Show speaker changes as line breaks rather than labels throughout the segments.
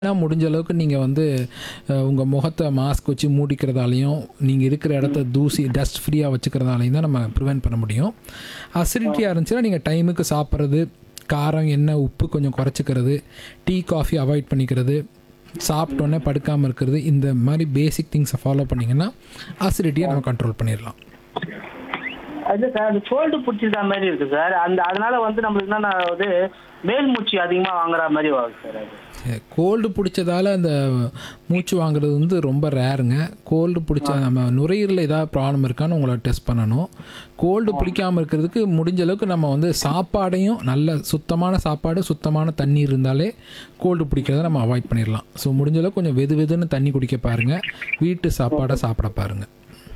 ஏன்னா முடிஞ்ச அளவுக்கு நீங்கள் வந்து அஹ், உங்கள் முகத்தை மாஸ்க் வச்சு மூடிக்கிறதாலையும் நீங்கள் இருக்கிற இடத்த தூசி டஸ்ட் ஃப்ரீயாக வச்சுக்கிறதாலையும் தான் நம்ம ப்ரிவென்ட் பண்ண முடியும் அசிடிட்டியாக இருந்துச்சுன்னா நீங்கள் டைமுக்கு சாப்பிட்றது காரம் எண்ணெய் உப்பு கொஞ்சம் குறைச்சிக்கிறது டீ காஃபி அவாய்ட் பண்ணிக்கிறது சாப்பிட்டோன்னே படுக்காமல் இருக்கிறது இந்த மாதிரி பேசிக் திங்ஸை ஃபாலோ பண்ணிங்கன்னா அசிடிட்டியை நம்ம கண்ட்ரோல் பண்ணிடலாம்
அது சார் அது கோல்டு பிடிச்சிருக்க மாதிரி இருக்கு சார் அந்த அதனால வந்து நம்மளுக்கு என்னன்னா வந்து மேல் மூச்சு அதிகமாக வாங்குற மாதிரி ஆகுது சார் அது
கோல்டு பிடிச்சதால அந்த மூச்சு வாங்குறது வந்து ரொம்ப ரேருங்க கோல்டு பிடிச்ச நம்ம நுரையீரலில் ஏதாவது ப்ராப்ளம் இருக்கான்னு உங்களை டெஸ்ட் பண்ணணும் கோல்டு பிடிக்காமல் இருக்கிறதுக்கு முடிஞ்ச அளவுக்கு நம்ம வந்து சாப்பாடையும் நல்ல சுத்தமான சாப்பாடு சுத்தமான தண்ணி இருந்தாலே கோல்டு பிடிக்கிறத நம்ம அவாய்ட் பண்ணிடலாம் ஸோ முடிஞ்ச அளவுக்கு கொஞ்சம் வெது வெதுன்னு தண்ணி குடிக்க பாருங்கள் வீட்டு சாப்பாடை சாப்பிட பாருங்கள்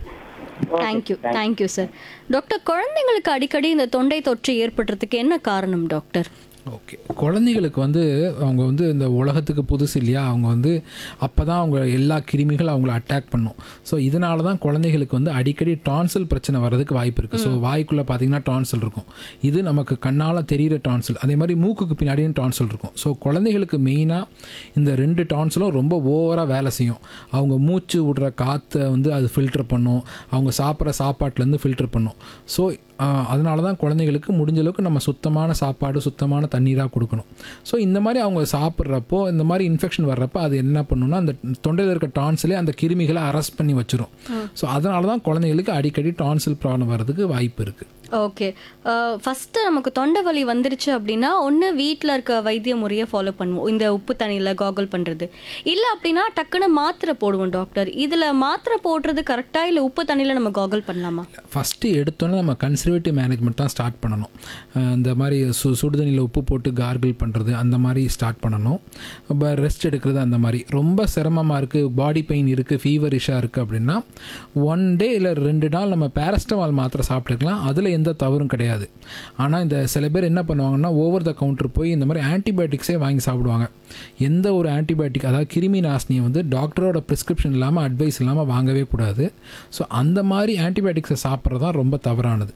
தேங்க்யூ தேங்க்யூ சார் டாக்டர் குழந்தைங்களுக்கு அடிக்கடி இந்த தொண்டை தொற்று ஏற்படுறதுக்கு என்ன காரணம் டாக்டர்
ஓகே குழந்தைகளுக்கு வந்து அவங்க வந்து இந்த உலகத்துக்கு புதுசு இல்லையா அவங்க வந்து அப்போ தான் அவங்க எல்லா கிருமிகளும் அவங்கள அட்டாக் பண்ணும் ஸோ இதனால தான் குழந்தைகளுக்கு வந்து அடிக்கடி டான்சில் பிரச்சனை வர்றதுக்கு வாய்ப்பு இருக்குது ஸோ வாய்க்குள்ளே பார்த்தீங்கன்னா டான்சில் இருக்கும் இது நமக்கு கண்ணால் தெரிகிற டான்சில் அதே மாதிரி மூக்குக்கு பின்னாடியும் டான்சில் இருக்கும் ஸோ குழந்தைகளுக்கு மெயினாக இந்த ரெண்டு டான்சிலும் ரொம்ப ஓவராக வேலை செய்யும் அவங்க மூச்சு விடுற காற்றை வந்து அது ஃபில்டர் பண்ணும் அவங்க சாப்பிட்ற சாப்பாட்டிலேருந்து ஃபில்டர் பண்ணும் ஸோ அதனால தான் குழந்தைகளுக்கு முடிஞ்ச அளவுக்கு நம்ம சுத்தமான சாப்பாடு சுத்தமான தண்ணீராக கொடுக்கணும் ஸோ இந்த மாதிரி அவங்க சாப்பிட்றப்போ இந்த மாதிரி இன்ஃபெக்ஷன் வர்றப்போ அது என்ன பண்ணுன்னா அந்த தொண்டையில் இருக்க டான்சிலே அந்த கிருமிகளை அரெஸ்ட் பண்ணி வச்சிரும் ஸோ அதனால தான் குழந்தைகளுக்கு அடிக்கடி டான்சில் ப்ராப்ளம் வர்றதுக்கு வாய்ப்பு இருக்குது
ஓகே ஃபஸ்ட்டு நமக்கு தொண்டை வலி வந்துருச்சு அப்படின்னா ஒன்று வீட்டில் இருக்க வைத்திய முறையை ஃபாலோ பண்ணுவோம் இந்த உப்பு தண்ணியில் காகல் பண்ணுறது இல்லை அப்படின்னா டக்குன்னு மாத்திரை போடுவோம் டாக்டர் இதில் மாத்திரை போடுறது கரெக்டாக இல்லை உப்பு தண்ணியில் நம்ம காகல் பண்ணலாமா
ஃபஸ்ட்டு எடுத்தோன்னே நம்ம கன்சர்வேட்டிவ் மேனேஜ்மெண்ட் தான் ஸ்டார்ட் பண்ணணும் அஹ் இந்த மாதிரி சு சுடுதண்ணியில் உப்பு போட்டு கார்கிள் பண்ணுறது அந்த மாதிரி ஸ்டார்ட் பண்ணணும் இப்போ ரெஸ்ட் எடுக்கிறது அந்த மாதிரி ரொம்ப சிரமமாக இருக்குது பாடி பெயின் இருக்குது ஃபீவரிஷாக இருக்குது அப்படின்னா ஒன் டே இல்லை ரெண்டு நாள் நம்ம பேரஸ்டமால் மாத்திரை சாப்பிட்டுக்கலாம் அதில் எந்த தவறும் கிடையாது ஆனால் இந்த சில பேர் என்ன பண்ணுவாங்கன்னா ஓவர் த கவுண்டர் போய் இந்த மாதிரி ஆன்டிபயோட்டிக்ஸே வாங்கி சாப்பிடுவாங்க எந்த ஒரு ஆன்டிபயோட்டிக் அதாவது கிருமி நாசினியை வந்து டாக்டரோட ப்ரிஸ்கிரிப்ஷன் இல்லாமல் அட்வைஸ் இல்லாமல் வாங்கவே கூடாது ஸோ அந்த மாதிரி ஆன்டிபயோட்டிக்ஸை சாப்பிட்றது தான் ரொம்ப தவறானது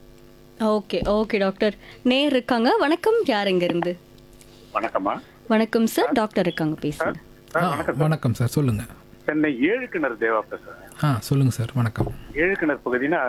ஓகே ஓகே டாக்டர் நேர் இருக்காங்க வணக்கம் யார் இங்க இருந்து
வணக்கம்மா
வணக்கம் சார் டாக்டர் இருக்காங்க பேசுங்க
ஆ வணக்கம் சார் சொல்லுங்கள்
சென்னை ஏழு கிணறு தேவா பேசுறேன்
ஆ சொல்லுங்கள் சார் வணக்கம்
ஏழு கிணறு பகுதினா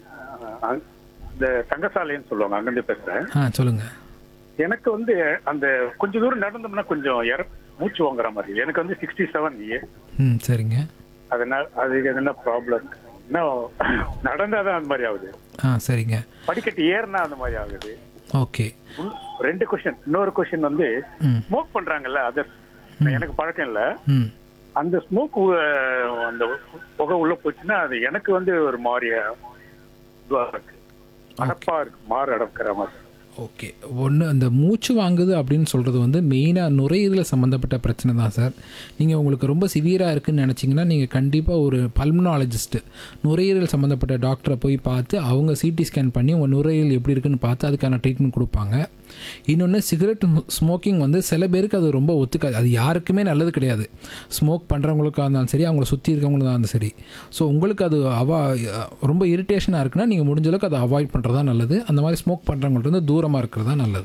அஹ், இந்த தங்கசாலைன்னு சொல்லுவாங்க அங்கிருந்து பேசுறேன்
ஆ சொல்லுங்கள்
எனக்கு வந்து அந்த கொஞ்ச தூரம் நடந்தோம்னா கொஞ்சம் இற மூச்சு வாங்குற மாதிரி எனக்கு வந்து சிக்ஸ்டி செவன்
ம் சரிங்க
அதனால அது என்ன ப்ராப்ளம் இன்னும் நடந்தாதான் அந்த மாதிரி ஆகுது
ஆ சரிங்க
படிக்கட்டு ஏறினா அந்த மாதிரி ஆகுது
ஓகே
உள்- ரெண்டு கொஸ்டின் இன்னொரு கொஸ்டின் வந்து
ம்
ஸ்மோக் பண்றாங்கல்ல அது எனக்கு பழக்கம் இல்ல
ம்
அந்த ஸ்மோக் அந்த புகை உள்ள போச்சுன்னா அது எனக்கு வந்து ஒரு மாதிரியா இதுவா இருக்கு அடப்பா இருக்கு மாறு அடக்கிற மாதிரி
ஓகே ஒன்று அந்த மூச்சு வாங்குது அப்படின்னு சொல்கிறது வந்து மெயினாக நுரையீரல் சம்மந்தப்பட்ட பிரச்சனை தான் சார் நீங்கள் உங்களுக்கு ரொம்ப சிவியராக இருக்குன்னு நினச்சிங்கன்னா நீங்கள் கண்டிப்பாக ஒரு பல்மனாலஜிஸ்ட்டு நுரையீரல் சம்மந்தப்பட்ட டாக்டரை போய் பார்த்து அவங்க சிடி ஸ்கேன் பண்ணி உங்கள் நுரையீரல் எப்படி இருக்குன்னு பார்த்து அதுக்கான ட்ரீட்மெண்ட் கொடுப்பாங்க இன்னொன்று சிகரெட் ஸ்மோக்கிங் வந்து சில பேருக்கு அது ரொம்ப ஒத்துக்காது அது யாருக்குமே நல்லது கிடையாது ஸ்மோக் பண்ணுறவங்களுக்காக இருந்தாலும் சரி அவங்கள சுற்றி இருக்கவங்களுக்காக இருந்தாலும் சரி ஸோ உங்களுக்கு அது அவா ரொம்ப இரிட்டேஷனாக இருக்குன்னா நீங்கள் முடிஞ்ச அளவுக்கு அதை அவாய்ட் பண்ணுறது தான் நல்லது அந்த மாதிரி ஸ்மோக் பண்ணுறவங்கள்ட்ட வந்து தூரமாக இருக்கிறது தான் நல்லது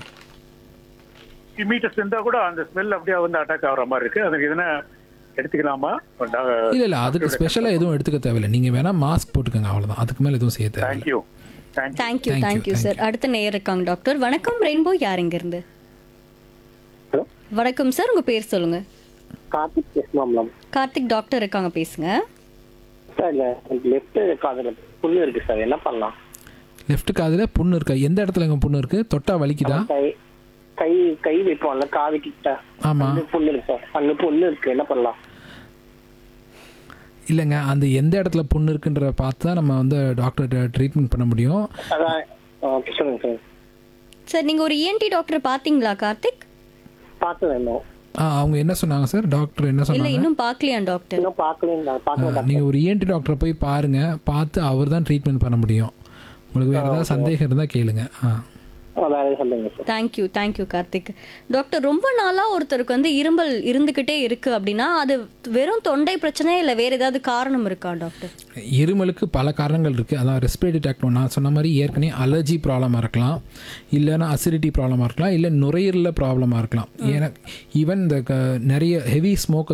மீட்டர்ஸ் இருந்தா கூட அந்த ஸ்மெல் அப்படியே வந்து அட்டாக் ஆகுற மாதிரி இருக்கு அதுக்கு எதுனா எடுத்துக்கலாமா
இல்லை இல்லை அதுக்கு ஸ்பெஷலாக எதுவும் எடுத்துக்க தேவையில்லை நீங்கள் வேணால் மாஸ்க் போட்டுக்கோங்க அவ்வளோதான் அதுக்கு மேலே எதுவும் செய்ய தேவையில்லை
thank you thank you
thank you
Thank you,
thank you
thank
sir அடுத்த நேயர் இருக்காங்க டாக்டர் வணக்கம் ரெயின்போ யார் இங்க இருந்து
ஹலோ
வணக்கம் சார் உங்க பேர் சொல்லுங்க
கார்த்திக் பேசலாம் மேம்
கார்த்திக் டாக்டர் இருக்காங்க பேசுங்க
சார் இல்லை லெஃப்ட் காதில் புண்ணு இருக்கு சார் என்ன பண்ணலாம்
லெஃப்ட் காதில் புண்ணு இருக்கா எந்த இடத்துல எங்கள் புண்ணு இருக்குது தொட்டா வலிக்குதா
கை கை கை வைப்போம்ல காது கிட்ட
ஆமாம்
அந்த புண்ணு இருக்கு சார் அந்த புண்ணு இருக்கு என்ன பண்ணலாம்
இல்லைங்க அந்த எந்த இடத்துல புண்ணு இருக்குன்ற பார்த்து தான் நம்ம வந்து டாக்டர்கிட்ட ட்ரீட்மெண்ட் பண்ண முடியும்
அதான் ஓகே சொல்லுங்க சார்
சார் நீங்க ஒரு இஎன்டி டாக்டர் பாத்தீங்களா கார்த்திக்
பார்த்து வேணும்
ஆ அவங்க என்ன சொன்னாங்க சார் டாக்டர் என்ன
இல்ல
சொன்னாங்க
இன்னும் பார்க்கலையா டாக்டர்
இன்னும் பார்க்கல பார்க்கல
நீங்கள் ஒரு இஎன்டி டாக்டரை போய் பாருங்கள் பார்த்து அவர் தான் ட்ரீட்மெண்ட் பண்ண முடியும் உங்களுக்கு வேறு ஏதாவது சந்தேகம் இருந்தால் கேளுங்க ஆ
வேற எதுவும் சொல்லுங்க sir
thank you thank you Karthik doctor ரொம்ப நாளாக ஒருத்தருக்கு வந்து இருமல் இருந்துக்கிட்டே இருக்கு அப்படின்னா அது வெறும் தொண்டை பிரச்சனை இல்லை வேற ஏதாவது காரணம் இருக்கா டாக்டர்
இருமலுக்கு பல காரணங்கள் இருக்குது அதான் ரெஸ்பிரேட்டரி டாக்ட் நான் சொன்ன மாதிரி ஏற்கனவே அலர்ஜி ப்ராப்ளமாக இருக்கலாம் இல்லைன்னா அசிடிட்டி ப்ராப்ளமாக இருக்கலாம் இல்லை நுரையீரலில் ப்ராப்ளமாக இருக்கலாம் ஏன்னா ஈவன் இந்த க- நிறைய ஹெவி ஸ்மோக்கர்ஸ்